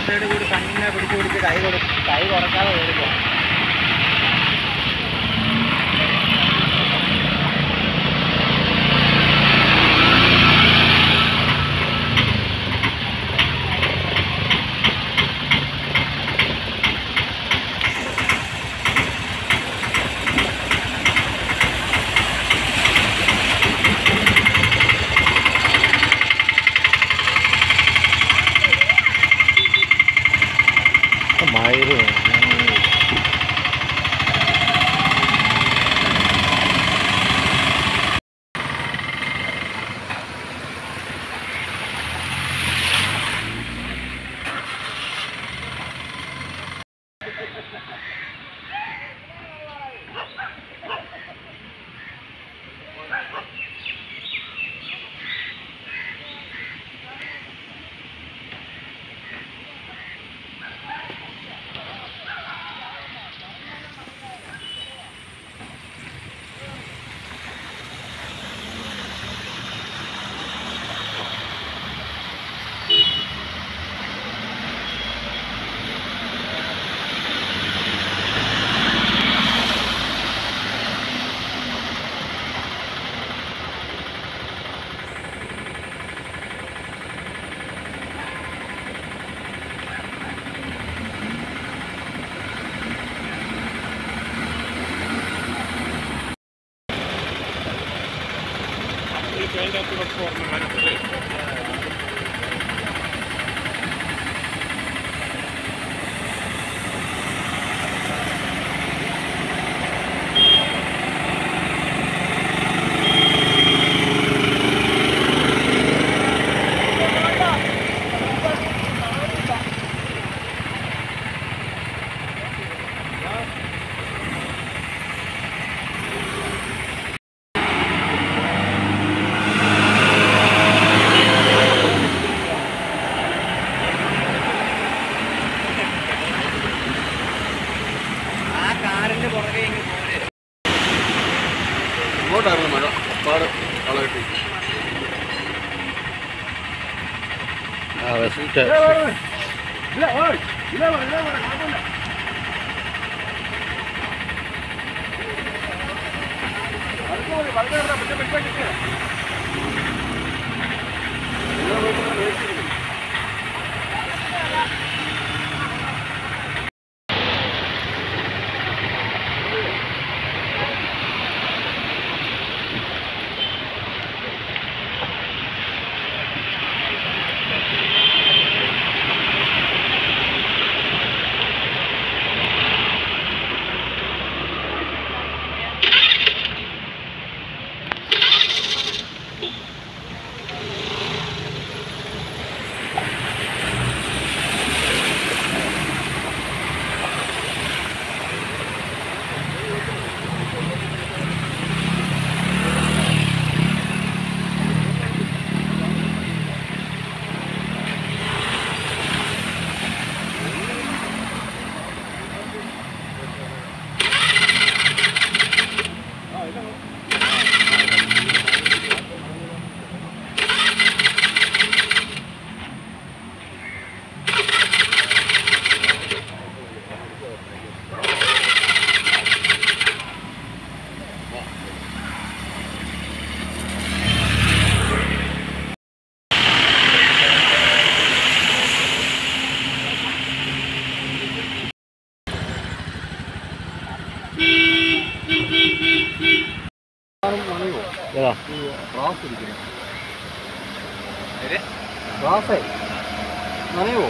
side കൂടി കണ്ണിനെ പിടിച്ച് പിടിച്ച് കൈ കൊടു കൈ കുറക്കാതെ കയറിപ്പോ മയില് ആ കാറിന്റെ പുറകെ ഇങ്ങ് പോരെ ഇങ്ങോട്ടായിരുന്നു മഴ പാട് കളയിട്ട് ആ വെസ്റ്റ് ഏതാ ക്ലാസ് ഇരിക്കുന്നു ക്ലാസ്സേ നനയുവോ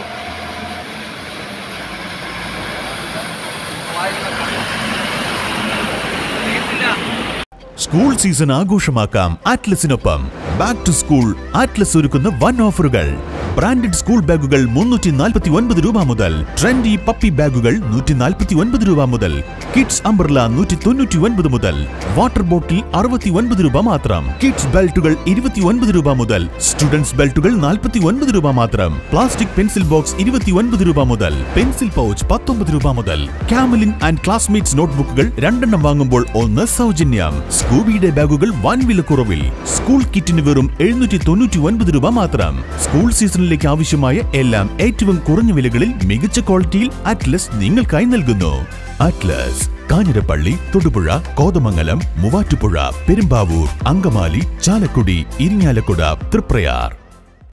സ്കൂൾ സീസൺ ആഘോഷമാക്കാം ആറ്റ്ലസിനൊപ്പം ബാക്ക് ടു സ്കൂൾ ആറ്റ്ലസ് ഒരുക്കുന്ന വൻ ഓഫറുകൾ ബ്രാൻഡഡ് സ്കൂൾ ബാഗുകൾ മുന്നൂറ്റി നാൽപ്പത്തി ഒൻപത് രൂപ മുതൽ ട്രെൻഡി പപ്പി ബാഗുകൾ നൂറ്റി നാൽപ്പത്തി ഒൻപത് രൂപ മുതൽ കിഡ്സ് അംബ്രല നൂറ്റി തൊണ്ണൂറ്റി ഒൻപത് മുതൽ വാട്ടർ ബോട്ടിൽ അറുപത്തി ഒൻപത് രൂപ മാത്രം കിഡ്സ് ബെൽറ്റുകൾ ഇരുപത്തി ഒൻപത് രൂപ മുതൽ സ്റ്റുഡൻസ് ബെൽറ്റുകൾ നാൽപ്പത്തി ഒൻപത് രൂപ മാത്രം പ്ലാസ്റ്റിക് പെൻസിൽ ബോക്സ് ഇരുപത്തി ഒൻപത് രൂപ മുതൽ പെൻസിൽ പൗച്ച് പത്തൊമ്പത് രൂപ മുതൽ കാമലിൻ ആൻഡ് ക്ലാസ്മേറ്റ്സ് നോട്ട്ബുക്കുകൾ രണ്ടെണ്ണം വാങ്ങുമ്പോൾ ഒന്ന് സൗജന്യം സ്കൂബിയുടെ ബാഗുകൾ വൻ വിലക്കുറവിൽ സ്കൂൾ കിറ്റിന് വെറും എഴുന്നൂറ്റി തൊണ്ണൂറ്റി ഒൻപത് രൂപ മാത്രം സ്കൂൾ സീസണിലേക്ക് ആവശ്യമായ എല്ലാം ഏറ്റവും കുറഞ്ഞ വിലകളിൽ മികച്ച ക്വാളിറ്റിയിൽ അറ്റ്ലസ് നിങ്ങൾക്കായി നൽകുന്നു അറ്റ്ലസ് കാഞ്ഞിരപ്പള്ളി തൊടുപുഴ കോതമംഗലം മൂവാറ്റുപുഴ പെരുമ്പാവൂർ അങ്കമാലി ചാലക്കുടി ഇരിങ്ങാലക്കുട തൃപ്രയാർ